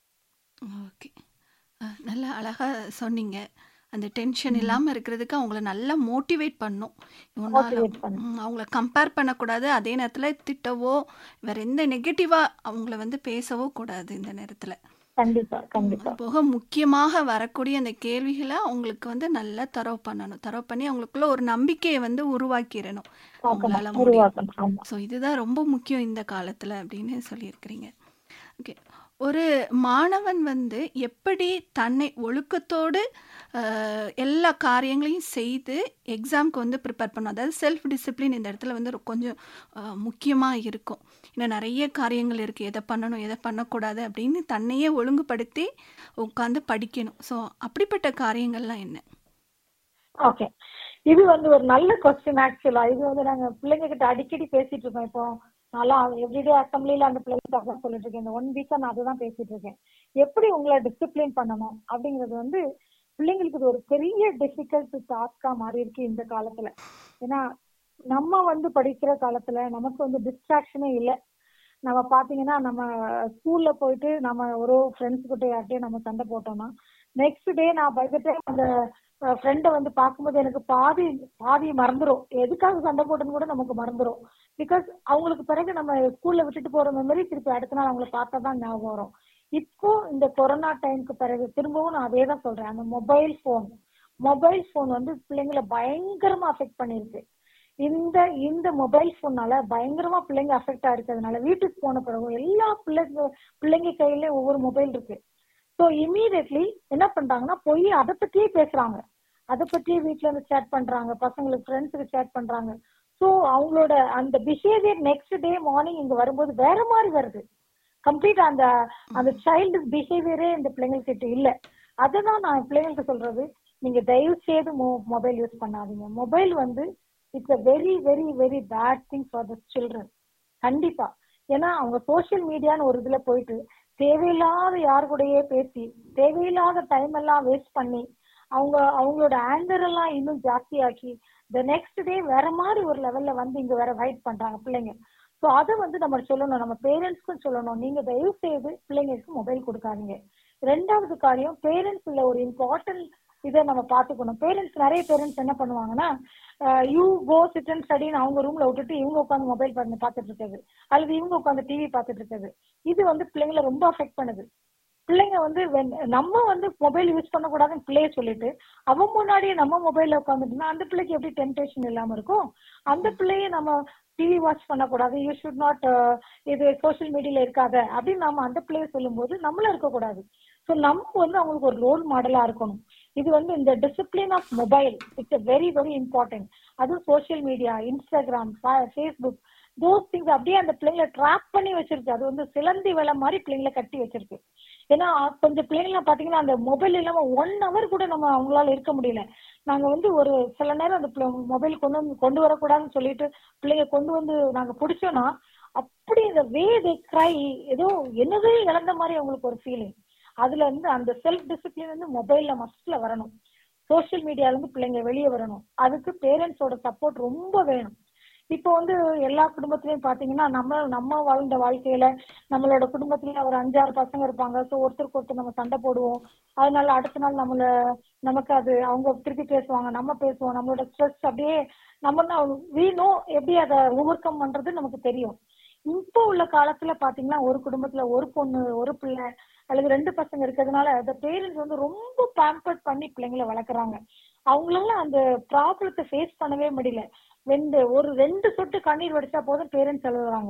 ஓகே நல்லா அழகாக சொன்னீங்க அந்த டென்ஷன் இல்லாமல் இருக்கிறதுக்கு அவங்கள நல்லா மோட்டிவேட் பண்ணும் இவனால Motivate பண்ணணும். ம், அவங்கள கம்பேர் பண்ணக்கூடாது அதே நேரத்தில் திட்டவோ வேற எந்த நெகட்டிவாக அவங்கள வந்து பேசவோ கூடாது இந்த நேரத்தில் கண்டிப்பா கண்டிப்பா போக முக்கியமாக வரக்கூடிய அந்த கேள்விகளை அவங்களுக்கு வந்து நல்லா தரவு பண்ணணும் தரவு பண்ணி அவங்களுக்குள்ள ஒரு நம்பிக்கையை வந்து உருவாக்கிடணும் அவங்களால பார்க்கணும் முடியும் உருவாக்கணும் ஆமா ஸோ இதுதான் ரொம்ப முக்கியம் இந்த காலத்தில் அப்படின்னு சொல்லியிருக்கிறீங்க ஓகே ஒரு மாணவன் வந்து எப்படி தன்னை ஒழுக்கத்தோடு அஹ், எல்லா காரியங்களையும் செய்து எக்ஸாம்க்கு வந்து ப்ரிப்பேர் பண்ணும் அதாவது செல்ஃப் டிசிப்ளின் இந்த இடத்துல வந்து ரொ- கொஞ்சம் முக்கியமாக இருக்கும் இன்னும் நிறைய காரியங்கள் இருக்குது எதை பண்ணணும் எதை பண்ணக்கூடாது அப்படின்னு தன்னையே ஒழுங்குபடுத்தி உட்காந்து படிக்கணும் ஸோ அப்படிப்பட்ட காரியங்கள்லாம் என்ன ஓகே இது வந்து ஒரு நல்ல கொஸ்டின் ஆக்சுவலா இது வந்து நாங்க பிள்ளைங்க கிட்ட அடிக்கடி பேசிட்டு இருக்கோம் இப்போ நல்லா எவ்ரிடே அசம்பிளில அந்த பிள்ளைங்க அதான் சொல்லிட்டு இருக்கேன் இந்த ஒன் வீக்கா நான் அதுதான் பேசிட்டு இருக்கேன் எப்படி உங்களை டிசிப்ளின் பண்ணணும் அப்படிங்கிறது வந்து பிள்ளைங்களுக்கு இது ஒரு பெரிய டிஃபிகல்ட் டாஸ்கா மாறி இருக்கு இந்த காலத்துல ஏன்னா நம்ம வந்து படிக்கிற காலத்துல நமக்கு வந்து டிஸ்ட்ராக்ஷனே இல்லை நம்ம பாத்தீங்கன்னா நம்ம ஸ்கூல்ல போயிட்டு நம்ம ஒரு ஃப்ரெண்ட்ஸ் கிட்ட யார்கிட்டயும் நம்ம சண்டை போட்டோம்னா நெக்ஸ்ட் டே நான் பை டைம் அந்த ஃப்ரெண்டை வந்து பார்க்கும்போது எனக்கு பாதி பாதி மறந்துரும் எதுக்காக சண்டை போட்டோன்னு கூட நமக்கு மறந்துரும் பிகாஸ் அவங்களுக்கு பிறகு நம்ம ஸ்கூல்ல விட்டுட்டு போற மெமரி திருப்பி அடுத்த நாள் அவங்கள பார்த்தா தான் ஞாபகம் வரும் இப்போ இந்த கொரோனா டைம்க்கு பிறகு திரும்பவும் நான் அதே தான் சொல்றேன் அந்த மொபைல் ஃபோன் மொபைல் ஃபோன் வந்து பிள்ளைங்களை பயங்கரமா அஃபெக்ட் பண்ணிருக்கு இந்த இந்த மொபைல் ஃபோன்னால பயங்கரமா பிள்ளைங்க அஃபெக்ட் ஆயிருக்கிறதுனால வீட்டுக்கு போன பிறகு எல்லா பிள்ளைங்க பிள்ளைங்க கையிலயும் ஒவ்வொரு மொபைல் இருக்கு ஸோ இமீடியட்லி என்ன பண்றாங்கன்னா போய் அதை பத்தியே பேசுறாங்க அதை பத்தியே வீட்ல இருந்து சேட் பண்றாங்க பசங்களுக்கு ஃப்ரெண்ட்ஸுக்கு சேட் பண்றாங்க ஸோ அவங்களோட அந்த பிஹேவியர் நெக்ஸ்ட் டே மார்னிங் இங்க வரும்போது வேற மாதிரி வருது கம்ப்ளீட் அந்த அந்த சைல்டு பிஹேவியரே இந்த பிள்ளைங்கள்கிட்ட இல்ல அதுதான் நான் பிள்ளைங்களுக்கு சொல்றது நீங்க தயவு செய்து மொபைல் யூஸ் பண்ணாதீங்க மொபைல் வந்து it's a very very very bad thing for the children கண்டிப்பா ஏன்னா அவங்க சோஷியல் மீடியான்னு ஒரு இதுல போயிட்டு தேவையில்லாத யார் கூடயே பேசி தேவையில்லாத டைம் எல்லாம் வேஸ்ட் பண்ணி அவங்க அவங்களோட ஆங்கர் எல்லாம் இன்னும் ஜாஸ்தியாக்கி த நெக்ஸ்ட் டே வேற மாதிரி ஒரு லெவல்ல வந்து இங்க வேற ஃபைட் பண்றாங்க பிள்ளைங்க ஸோ அதை வந்து நம்ம சொல்லணும் நம்ம பேரண்ட்ஸ்க்கும் சொல்லணும் நீங்க தயவு செய்து பிள்ளைங்களுக்கு மொபைல் கொடுக்காதீங்க ரெண்டாவது காரியம் பேரண்ட்ஸ் உள்ள ஒரு இம்பார்ட்டன்ட் இதை நம்ம பார்த்துக்கணும் பேரண்ட்ஸ் நிறைய பேரண்ட்ஸ் என்ன பண்ணுவாங்கன்னா யூ கோ சிட் அண்ட் ஸ்டடின்னு அவங்க ரூம்ல விட்டுட்டு இவங்க உட்காந்து மொபைல் பண்ணி பார்த்துட்டு இருக்கிறது அல்லது இவங்க உட்காந்து டிவி பார்த்துட்டு இருக்கிறது இது வந்து பிள்ளைங்களை ரொம்ப அஃபெக்ட் பண்ணுது பிள்ளைங்க வந்து when- நம்ம வந்து மொபைல் யூஸ் பண்ணக்கூடாதுன்னு பிள்ளைய சொல்லிட்டு அவன் முன்னாடியே நம்ம மொபைல்ல உட்காந்துட்டுனா அந்த பிள்ளைக்கு எப்படி டெம்டேஷன் இல்லாம இருக்கும் அந்த பிள்ளைய நம்ம டிவி வாட்ச் பண்ணக்கூடாது யூ ஷுட் நாட் இது சோஷியல் மீடியால இருக்காத அப்படின்னு நம்ம அந்த பிள்ளைய சொல்லும்போது நம்மளும் இருக்கக்கூடாது ஸோ நம்ம வந்து அவங்களுக்கு ஒரு ரோல் மாடலா இருக்கணும் இது வந்து இந்த discipline of mobile it's very very important அதுவும் social media Instagram Facebook those things அப்படியே அந்த பிள்ளைங்களை ட்ராப் பண்ணி வச்சிருக்கு அது வந்து சிலந்தி வேலை மாதிரி பிள்ளைங்களை கட்டி வச்சிருக்கு ஏன்னா கொஞ்சம் பிள்ளைங்கள பாத்தீங்கன்னா அந்த மொபைல் இல்லாம ஒன் ஹவர் கூட நம்ம அவங்களால இருக்க முடியல நாங்க வந்து ஒரு சில நேரம் அந்த மொபைல் கொண்டு வந்து கொண்டு வரக்கூடாதுன்னு சொல்லிட்டு பிள்ளைங்க கொண்டு வந்து நாங்க பிடிச்சோம்னா அப்படி இந்த வே தே கிரை ஏதோ என்னதே இழந்த மாதிரி அவங்களுக்கு ஒரு ஃபீலிங் அதுல இருந்து அந்த செல்ஃப் டிசிப்ளின் வந்து மொபைல்ல மஸ்ட்ல வரணும் சோஷியல் மீடியால இருந்து பிள்ளைங்க வெளியே வரணும் அதுக்கு பேரண்ட்ஸோட சப்போர்ட் ரொம்ப வேணும் இப்போ வந்து எல்லா குடும்பத்திலயும் பாத்தீங்கன்னா நம்ம நம்ம வாழ்ந்த வாழ்க்கையில நம்மளோட குடும்பத்துல ஒரு அஞ்சாறு பசங்க இருப்பாங்க ஸோ ஒருத்தருக்கு ஒருத்தர் நம்ம சண்டை போடுவோம் அதனால அடுத்த நாள் நம்மள நமக்கு அது அவங்க திருப்பி பேசுவாங்க நம்ம பேசுவோம் நம்மளோட ஸ்ட்ரெஸ் அப்படியே நம்ம வீணோ எப்படி அதை ஓவர் கம் பண்றது நமக்கு தெரியும் இப்போ உள்ள காலத்துல பாத்தீங்கன்னா ஒரு குடும்பத்துல ஒரு பொண்ணு ஒரு பிள்ளை அல்லது ரெண்டு பசங்க இருக்கிறதுனால அந்த பேரண்ட்ஸ் வந்து ரொம்ப பேம்பர்ட் பண்ணி பிள்ளைங்களை வளர்க்குறாங்க அவங்களால அந்த ப்ராப்ளத்தை ஃபேஸ் பண்ணவே முடியல ரெண்டு ஒரு ரெண்டு சொட்டு கண்ணீர் வடிச்சா போதும் பேரண்ட்ஸ் எழுதுறாங்க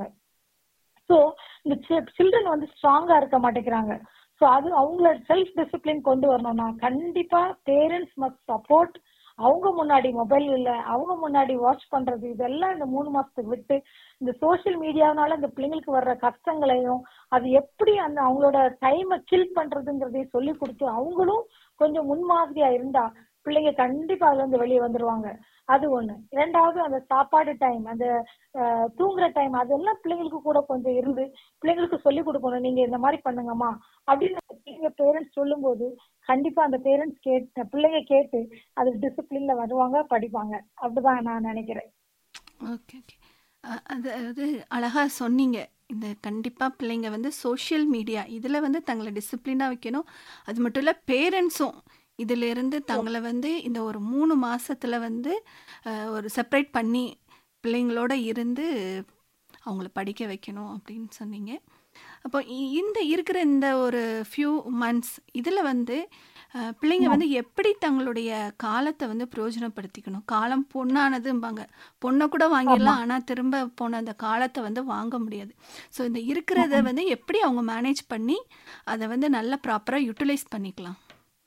ஸோ இந்த சில்ட்ரன் வந்து ஸ்ட்ராங்கா இருக்க மாட்டேங்கிறாங்க ஸோ அது அவங்களோட செல்ஃப் டிசிப்ளின் கொண்டு வரணும்னா கண்டிப்பா பேரண்ட்ஸ் மஸ்ட் சப்போர்ட் அவங்க முன்னாடி மொபைல் இல்ல அவங்க முன்னாடி வாட்ச் பண்றது இதெல்லாம் இந்த மூணு மாசத்துக்கு விட்டு இந்த சோஷியல் மீடியானால இந்த பிள்ளைங்களுக்கு வர்ற கஷ்டங்களையும் அது எப்படி அந்த அவங்களோட டைமை கில் பண்றதுங்கிறதையும் சொல்லி கொடுத்து அவங்களும் கொஞ்சம் முன்மாதிரியா இருந்தா பிள்ளைங்க கண்டிப்பா அதுல இருந்து வெளியே வந்துருவாங்க அது ஒண்ணு இரண்டாவது அந்த சாப்பாடு டைம் அந்த அஹ், தூங்குற டைம் அதெல்லாம் பிள்ளைங்களுக்கு கூட கொஞ்சம் இருந்து பிள்ளைங்களுக்கு சொல்லி கொடுக்கணும் நீங்க இந்த மாதிரி பண்ணுங்கம்மா அப்படின்னு பிள்ளைங்க பேரண்ட்ஸ் சொல்லும்போது கண்டிப்பா அந்த பேரண்ட்ஸ் கேட்டு பிள்ளைங்க கேட்டு அது டிசிப்ளின்ல வருவாங்க படிப்பாங்க அப்படிதான் நான் நினைக்கிறேன் ஓகே ஓகே அதாவது அழகாக சொன்னீங்க இந்த கண்டிப்பாக பிள்ளைங்க வந்து சோஷியல் மீடியா இதில் வந்து தங்களை டிசிப்ளினாக வைக்கணும் அது மட்டும் இல்லை பேரண்ட்ஸும் இதிலிருந்து தங்களை வந்து இந்த ஒரு மூணு மாசத்துல வந்து அஹ், ஒரு செப்பரேட் பண்ணி பிள்ளைங்களோட இருந்து அவங்கள படிக்க வைக்கணும் அப்படின்னு சொன்னீங்க அப்போ இ- இந்த இருக்கிற இந்த ஒரு ஃபியூ மந்த்ஸ் இதில் வந்து அஹ், பிள்ளைங்க வந்து எப்படி தங்களுடைய காலத்தை வந்து பிரயோஜனப்படுத்திக்கணும் காலம் பொண்ணானதும்பாங்க பொண்ணை கூட வாங்கிடலாம் ஆனால் திரும்ப போன அந்த காலத்தை வந்து வாங்க முடியாது ஸோ இந்த இருக்கிறத வந்து எப்படி அவங்க மேனேஜ் பண்ணி அதை வந்து நல்லா ப்ராப்பராக யூட்டிலைஸ் பண்ணிக்கலாம்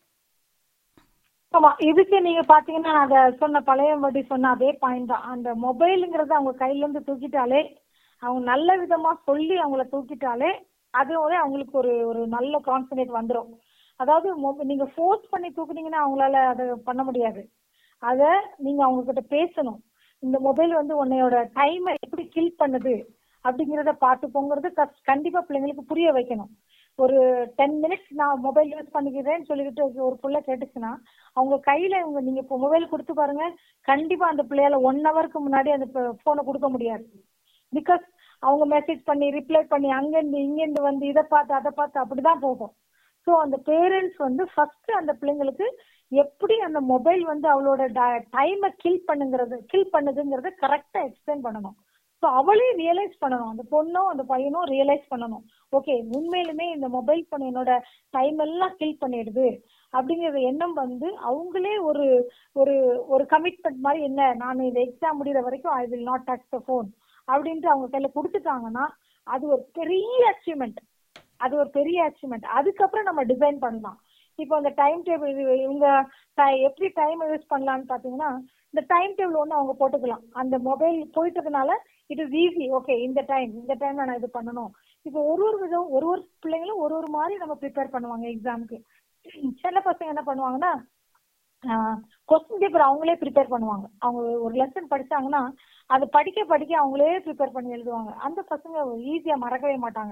ஆமா இதுக்கு நீங்க பாத்தீங்கன்னா நான் அதை சொன்ன பழைய படி சொன்ன அதே பாயிண்ட் தான் அந்த மொபைலுங்கிறத அவங்க கையில இருந்து தூக்கிட்டாலே அவங்க நல்ல விதமா சொல்லி அவங்கள தூக்கிட்டாலே அதோட அவங்களுக்கு ஒரு ஒரு நல்ல கான்சன்ட்ரேட் வந்துடும் அதாவது மொப- நீங்க ஃபோர்ஸ் பண்ணி தூக்குனீங்கன்னா அவங்களால அதை பண்ண முடியாது அத நீங்க அவங்க கிட்ட பேசணும் இந்த மொபைல் வந்து உன்னையோட டைமை எப்படி கில் பண்ணுது அப்படிங்கறத பார்த்துக்கோங்கிறது கஸ்- கண்டிப்பா பிள்ளைங்களுக்கு புரிய வைக்கணும் ஒரு டென் மினிட்ஸ் நான் மொபைல் யூஸ் பண்ணிக்கிறேன்னு சொல்லிக்கிட்டு ஒரு புள்ள கேட்டுச்சுன்னா அவங்க கையில இவங்க நீங்க இப்போ மொபைல் கொடுத்து பாருங்க கண்டிப்பா அந்த பிள்ளையால ஒன் ஹவருக்கு முன்னாடி அந்த போனை கொடுக்க முடியாது பிகாஸ் அவங்க மெசேஜ் பண்ணி ரிப்ளை பண்ணி அங்கிருந்து இங்கிருந்து வந்து இதை பார்த்து அதை பார்த்து அப்படிதான் போகும் ஸோ அந்த பேரண்ட்ஸ் வந்து ஃபர்ஸ்ட் அந்த பிள்ளைங்களுக்கு எப்படி அந்த மொபைல் வந்து அவளோட டைமை கில் பண்ணுங்கிறது கில் பண்ணுதுங்கிறத கரெக்டா எக்ஸ்பிளைன் பண்ணணும் ஸோ அவளே ரியலைஸ் பண்ணணும் அந்த பொண்ணும் அந்த பையனும் ரியலைஸ் பண்ணணும் ஓகே உண்மையிலுமே இந்த மொபைல் ஃபோன் என்னோட டைம் எல்லாம் கில் பண்ணிடுது அப்படிங்கிற எண்ணம் வந்து அவங்களே ஒரு ஒரு ஒரு கமிட்மெண்ட் மாதிரி என்ன நான் இந்த எக்ஸாம் முடிகிற வரைக்கும் I will not touch the phone அப்படின்ட்டு அவங்க கையில கொடுத்துட்டாங்கன்னா அது ஒரு பெரிய அச்சீவ்மெண்ட் அது ஒரு பெரிய அச்சீவ்மெண்ட் அதுக்கப்புறம் நம்ம டிசைன் பண்ணலாம் இப்போ அந்த டைம் டேபிள் இவங்க ti- எப்படி டைம் யூஸ் பண்ணலாம்னு பாத்தீங்கன்னா இந்த டைம் டேபிள் ஒன்று அவங்க போட்டுக்கலாம் அந்த மொபைல் போயிட்டதுனால இட் இஸ் ஈஸி ஓகே இந்த டைம் இந்த டைம்ல நான் இது பண்ணணும் இப்போ ஒரு ஒரு விதம் ஒரு ஒரு பிள்ளைங்களும் ஒரு ஒரு மாதிரி நம்ம ப்ரிப்பேர் பண்ணுவாங்க எக்ஸாமுக்கு சில பசங்க என்ன பண்ணுவாங்கன்னா கொஸ்டின் பேப்பர் அவங்களே ப்ரிப்பேர் பண்ணுவாங்க அவங்க ஒரு லெசன் படிச்சாங்கன்னா அது படிக்க படிக்க அவங்களே ப்ரிப்பேர் பண்ணி எழுதுவாங்க அந்த பசங்க ஈஸியா மறக்கவே மாட்டாங்க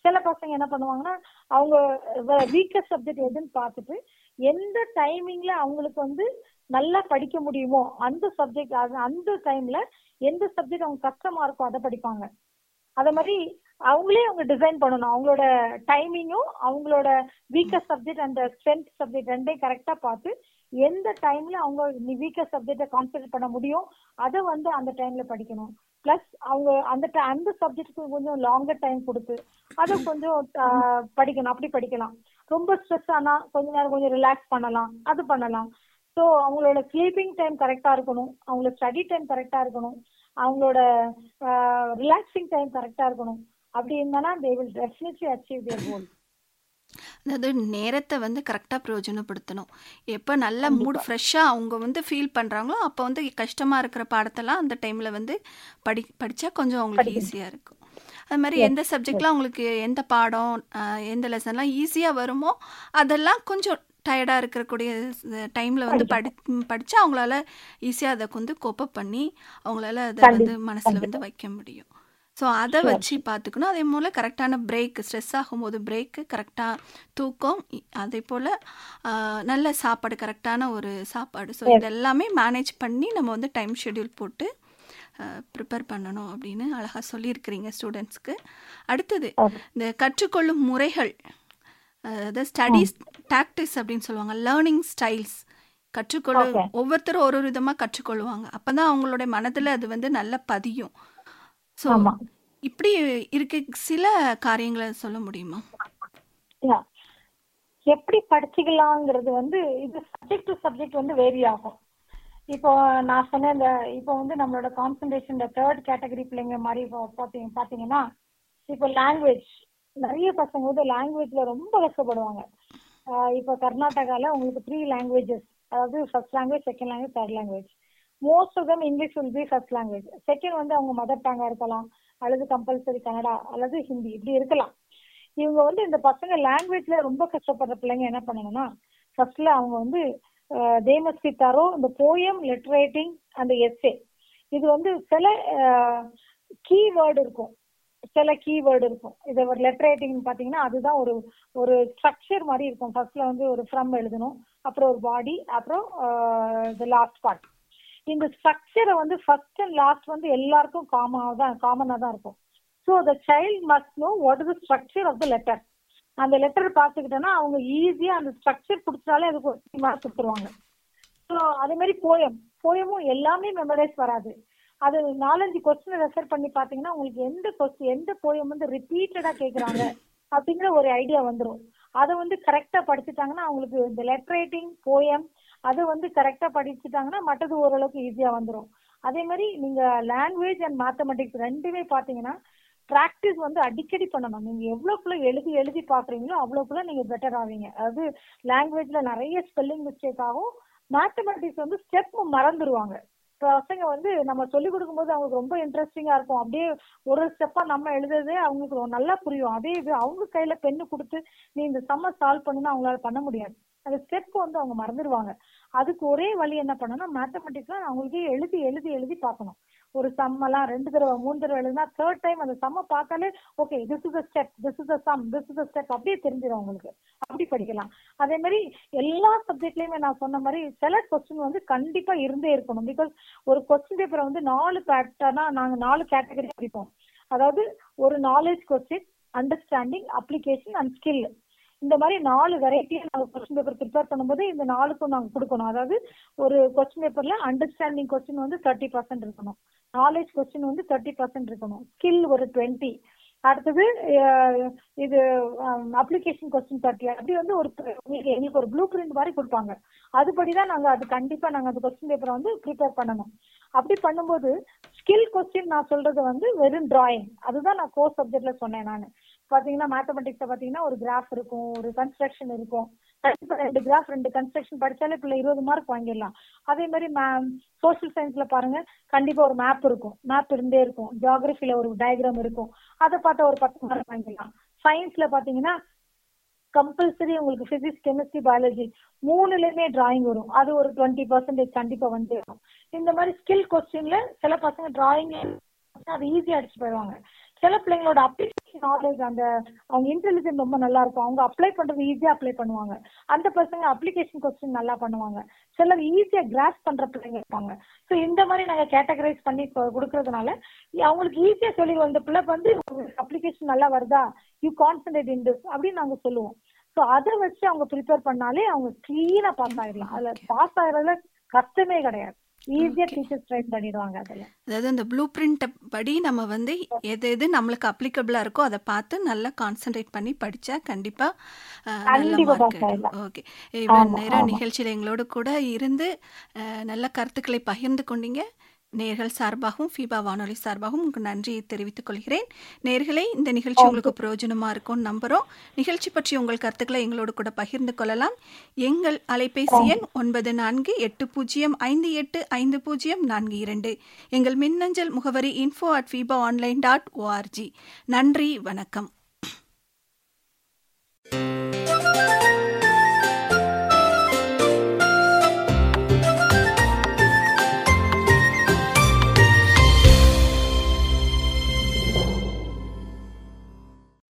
சில பசங்க என்ன பண்ணுவாங்கன்னா அவங்க வீக்கஸ்ட் சப்ஜெக்ட் எதுன்னு பார்த்துட்டு எந்த டைமிங்ல அவங்களுக்கு வந்து நல்லா படிக்க முடியுமோ அந்த சப்ஜெக்ட் அந்த டைம்ல எந்த சப்ஜெக்ட் அவங்க கஷ்டமா இருக்கோ அதை படிப்பாங்க அதே மாதிரி அவங்களே அவங்க டிசைன் பண்ணணும் அவங்களோட டைமிங்கும் அவங்களோட வீக்கஸ்ட் சப்ஜெக்ட் அந்த ஸ்ட்ரென்த் சப்ஜெக்ட் ரெண்டையும் கரெக்டா பார்த்து எந்த டைம்ல அவங்க வீக்கஸ்ட் சப்ஜெக்டை கான்சென்ட்ரேட் பண்ண முடியும் அதை வந்து அந்த டைம்ல படிக்கணும் பிளஸ் அவங்க அந்த ti- அந்த சப்ஜெக்ட்டுக்கு கொஞ்சம் லாங்கர் டைம் கொடுத்து அதை கொஞ்சம் ஆஹ், படிக்கணும் அப்படி படிக்கலாம் ரொம்ப ஸ்ட்ரெஸ் ஆனா கொஞ்ச நேரம் கொஞ்சம் ரிலாக்ஸ் பண்ணலாம் அது பண்ணலாம் ஸோ அவங்களோட ஸ்லீப்பிங் டைம் கரெக்டா இருக்கணும் அவங்களோட ஸ்டடி டைம் கரெக்டா இருக்கணும் அவங்களோட ரிலாக்ஸிங் டைம் கரெக்டா இருக்கணும் அப்படி இருந்தானா they will definitely achieve their goal அதாவது நேரத்தை வந்து கரெக்டாக பிரயோஜனப்படுத்தணும் எப்போ நல்ல மூட் ஃப்ரெஷ்ஷாக அவங்க வந்து ஃபீல் பண்ணுறாங்களோ அப்போ வந்து கஷ்டமாக இருக்கிற பாடத்தெல்லாம் அந்த டைமில் வந்து படி படித்தா கொஞ்சம் அவங்களுக்கு ஈஸியாக இருக்கும் அது மாதிரி எந்த சப்ஜெக்ட்லாம் அவங்களுக்கு எந்த பாடம் ஆஹ், எந்த லெசன்லாம் ஈஸியாக வருமோ அதெல்லாம் கொஞ்சம் டயர்டாக இருக்கக்கூடிய டைமில் வந்து படி படித்தா அவங்களால ஈஸியாக அதை வந்து கோப்பப் பண்ணி அவங்களால அதை வந்து மனசில் வந்து வைக்க முடியும் ஸோ அதை வச்சு பார்த்துக்கணும் அதே போல் கரெக்டான பிரேக் ஸ்ட்ரெஸ் ஆகும்போது பிரேக்கு கரெக்டாக தூக்கம் இ- அதே போல் நல்ல சாப்பாடு கரெக்டான ஒரு சாப்பாடு ஸோ இதெல்லாமே மேனேஜ் பண்ணி நம்ம வந்து டைம் ஷெட்யூல் போட்டு ப்ரிப்பேர் பண்ணணும் அப்படின்னு அழகாக சொல்லியிருக்கிறீங்க ஸ்டூடெண்ட்ஸ்க்கு அடுத்தது இந்த கற்றுக்கொள்ளும் முறைகள் அதாவது ஸ்டடீஸ் டாக்டிக்ஸ் அப்படின்னு சொல்லுவாங்க லேர்னிங் ஸ்டைல்ஸ் கற்றுக்கொள்ள Okay. ஒவ்வொருத்தரும் ஒரு ஒரு விதமாக கற்றுக்கொள்வாங்க அப்போ தான் அவங்களுடைய மனதில் அது வந்து நல்லா பதியும் ஸோ ஆமா இப்படி இருக்க சில காரியங்களை சொல்ல முடியுமா Yeah. எப்படி படிச்சுக்கலாங்கிறது வந்து இது சப்ஜெக்ட் டு சப்ஜெக்ட் வந்து வேரி ஆகும் இப்போ நான் சொன்னேன் இந்த இப்போ வந்து நம்மளோட கான்சன்ட்ரேஷன் இந்த தேர்ட் கேட்டகரி பிள்ளைங்க மாதிரி இப்போ பார்த்தீங்க பார்த்தீங்கன்னா இப்போ லாங்குவேஜ் நிறைய பசங்க வந்து லாங்குவேஜ்ல ரொம்ப கஷ்டப்படுவாங்க ஆஹ் இப்போ கர்நாடகால உங்களுக்கு த்ரீ லாங்குவேஜஸ் அதாவது first language second language third language most of them English will be first language second வந்து அவங்க மதர் டங்கா இருக்கலாம் அல்லது கம்பல்சரி கன்னடா அல்லது ஹிந்தி இப்படி இருக்கலாம் இவங்க வந்து இந்த பசங்க லாங்குவேஜ்ல ரொம்ப கஷ்டப்படுற பிள்ளைங்க என்ன பண்ணணும்னா ஃபர்ஸ்ட்ல அவங்க வந்து தேமஸ்கி தரோ இந்த போயம் லிட்ரேட்டிங் அந்த எஸ்ஏ இது வந்து சில கீவேர்டு இருக்கும் சில கீவேர்டு இருக்கும் இது ஒரு லெட்டர் ரைட்டிங் பாத்தீங்கன்னா அதுதான் ஒரு ஒரு ஸ்ட்ரக்சர் மாதிரி இருக்கும் ஃபர்ஸ்ட்ல வந்து ஒரு ஃப்ரம் எழுதணும் அப்புறம் ஒரு பாடி அப்புறம் லாஸ்ட் பார்ட் இந்த ஸ்ட்ரக்சரை வந்து ஃபர்ஸ்ட் அண்ட் லாஸ்ட் வந்து எல்லாருக்கும் காமனாக தான் காமனாக தான் இருக்கும் so the child must know what is the structure of the letter அந்த லெட்டர் பார்த்துக்கிட்டோன்னா அவங்க ஈஸியாக அந்த ஸ்ட்ரக்சர் பிடிச்சாலே அதுக்கு ஒரு மார்க் கொடுத்துருவாங்க ஸோ அதே மாதிரி போயம் போயமும் எல்லாமே மெமரைஸ் வராது அது நாலஞ்சு கொஸ்டின் ரெஃபர் பண்ணி பார்த்தீங்கன்னா உங்களுக்கு எந்த கொஸ்டின் எந்த போயம் வந்து ரிப்பீட்டடாக கேட்குறாங்க அப்படிங்கிற ஒரு ஐடியா வந்துடும் அதை வந்து கரெக்டாக படிச்சுட்டாங்கன்னா அவங்களுக்கு இந்த லெட்டர் ரைட்டிங் போயம் அதை வந்து கரெக்டாக படிச்சுட்டாங்கன்னா மற்றது ஓரளவுக்கு ஈஸியாக வந்துடும் அதே மாதிரி நீங்கள் லாங்குவேஜ் அண்ட் மேத்தமெட்டிக்ஸ் ரெண்டுமே பார்த்தீங்கன்னா ப்ராக்டிஸ் வந்து அடிக்கடி பண்ணணும் நீங்க எவ்வளவுக்குள்ள எழுதி எழுதி பாக்குறீங்களோ அவ்வளவுக்குள்ள நீங்க பெட்டர் ஆவீங்க அதாவது லாங்குவேஜ்ல நிறைய ஸ்பெல்லிங் மிஸ்டேக் ஆகும் மேத்தமெட்டிக்ஸ் வந்து ஸ்டெப் மறந்துடுவாங்க பசங்க வந்து நம்ம சொல்லி கொடுக்கும்போது அவங்களுக்கு ரொம்ப இன்ட்ரெஸ்டிங்கா இருக்கும் அப்படியே ஒரு ஸ்டெப்பா நம்ம எழுதுறதே அவங்களுக்கு ரொம்ப நல்லா புரியும் அதே இது அவங்க கையில பெண்ணு கொடுத்து நீ இந்த சம்ம சால்வ் பண்ணுன்னா அவங்களால பண்ண முடியாது அந்த ஸ்டெப் வந்து அவங்க மறந்துடுவாங்க அதுக்கு ஒரே வழி என்ன பண்ணணும்னா மேத்தமெட்டிக்ஸ்ல அவங்களுக்கு எழுதி எழுதி எழுதி பார்க்கணும் ஒரு சம்மெல்லாம் ரெண்டு தடவை மூணு தடவை எழுதுனா தேர்ட் டைம் அந்த சம்ம பார்த்தாலே okay this is step this is sum this is step அப்படியே தெரிஞ்சிடும் உங்களுக்கு அப்படி படிக்கலாம் அதே மாதிரி எல்லா சப்ஜெக்ட்லயுமே நான் சொன்ன மாதிரி சில கொஸ்டின் வந்து கண்டிப்பா இருந்தே இருக்கணும் பிகாஸ் ஒரு கொஸ்டின் பேப்பரை வந்து நாலு பேட்டர்னா நாங்க நாலு கேட்டகரி படிப்போம் அதாவது ஒரு knowledge question understanding application and skill இந்த மாதிரி நாலு வெரைட்டியை நாங்கள் கொஸ்டின் பேப்பர் ப்ரிப்பேர் பண்ணும்போது இந்த நாலுக்கும் நாங்கள் கொடுக்கணும் அதாவது ஒரு கொஸ்டின் பேப்பர்ல அண்டர்ஸ்டாண்டிங் கொஸ்டின் வந்து தேர்ட்டி பர்சன்ட் இருக்கணும் நாலேஜ் கொஸ்டின் வந்து தேர்ட்டி பர்சன்ட் இருக்கணும் ஸ்கில் ஒரு டுவெண்ட்டி அடுத்தது அஹ், இது அப்ளிகேஷன் கொஸ்டின் தேர்ட்டி அப்படி வந்து ஒரு உங்களுக்கு எங்களுக்கு ஒரு ப்ளூ பிரிண்ட் மாதிரி கொடுப்பாங்க அதுபடி தான் நாங்கள் அது கண்டிப்பாக நாங்கள் அந்த கொஸ்டின் பேப்பரை வந்து ப்ரிப்பேர் பண்ணணும் அப்படி பண்ணும்போது ஸ்கில் கொஸ்டின் நான் சொல்றது வந்து வெறும் டிராயிங் அதுதான் நான் கோர்ஸ் சப்ஜெக்ட்ல சொன்னேன் நான் பாத்தீங்கன்னா மேத்தமெட்டிக்ஸ்ல பாத்தீங்கன்னா ஒரு கிராஃப் இருக்கும் ஒரு கன்ஸ்ட்ரக்ஷன் இருக்கும் கண்டிப்பா ரெண்டு கிராஃப் ரெண்டு கன்ஸ்ட்ரக்ஷன் படிச்சாலே பிள்ளை இருபது மார்க் வாங்கிடலாம் அதே மாதிரி சோஷியல் சயின்ஸ்ல பாருங்க கண்டிப்பா ஒரு மேப் இருக்கும் மேப் இருந்தே இருக்கும் ஜியாகிரபில ஒரு டயக்ராம் இருக்கும் அதை பார்த்தா ஒரு பத்து மார்க் வாங்கிடலாம் சயின்ஸ்ல பாத்தீங்கன்னா கம்பல்சரி உங்களுக்கு பிசிக்ஸ் கெமிஸ்ட்ரி பயாலஜி மூணுலயுமே டிராயிங் வரும் அது ஒரு டுவெண்ட்டி பர்சன்டேஜ் கண்டிப்பா வந்து வரும் இந்த மாதிரி ஸ்கில் கொஸ்டின்ல சில பசங்க டிராயிங் அது ஈஸியா அடிச்சு போயிடுவாங்க சில பிள்ளைங்களோட அப்ளிகேஷன் நாலேஜ் அந்த அவங்க இன்டெலிஜென்ட் ரொம்ப நல்லா இருக்கும் அவங்க அப்ளை பண்றது ஈஸியா அப்ளை பண்ணுவாங்க அந்த பசங்க அப்ளிகேஷன் கொஸ்டின் நல்லா பண்ணுவாங்க சிலர் ஈஸியா கிராஸ் பண்ற பிள்ளைங்க இருப்பாங்க ஸோ இந்த மாதிரி நாங்க கேட்டகரைஸ் பண்ணி கொ- கொடுக்கறதுனால அவங்களுக்கு ஈஸியா சொல்லிடுவோம் இந்த பிள்ளை வந்து அப்ளிகேஷன் நல்லா வருதா யூ கான்சன்ட்ரேட் இன் திஸ் அப்படின்னு நாங்க சொல்லுவோம் ஸோ அதை வச்சு அவங்க ப்ரிப்பேர் பண்ணாலே அவங்க கிளீனா பாஸ் ஆயிடலாம் அதுல பாஸ் ஆகுறதுல கஷ்டமே கிடையாது ஈஸியா டீச்சர்ஸ் ட்ரைன் பண்ணிடுவாங்க அதுல அதாவது அந்த ப்ளூ பிரிண்ட் படி நம்ம வந்து எது எது நம்மளுக்கு அப்ளிகபிளாக இருக்கோ அதை பார்த்து நல்லா கான்சென்ட்ரேட் பண்ணி படித்தா கண்டிப்பாக நல்ல கண்டிப்பா மார்க் pass ஆயிடலாம். ஓகே இவ்வளோ ஆமா, நேரம் ஆமா. நிகழ்ச்சியில் எங்களோட கூட இருந்து அஹ், நல்ல கருத்துக்களை பகிர்ந்து கொண்டீங்க நேர்கள் சார்பாகவும் ஃபீபா வானொலி சார்பாகவும் உங்களுக்கு நன்றியை தெரிவித்துக் கொள்கிறேன் நேர்களே இந்த நிகழ்ச்சி உங்களுக்கு பிரயோஜனமாக இருக்கும்னு நம்புகிறோம் நிகழ்ச்சி பற்றி உங்கள் கருத்துக்களை எங்களோடு கூட பகிர்ந்து கொள்ளலாம் எங்கள் அலைபேசி எண் ஒன்பது நான்கு எட்டு பூஜ்ஜியம் ஐந்து எட்டு ஐந்து பூஜ்ஜியம் நான்கு இரண்டு எங்கள் மின்னஞ்சல் முகவரி info at FEBA online dot O R G நன்றி வணக்கம்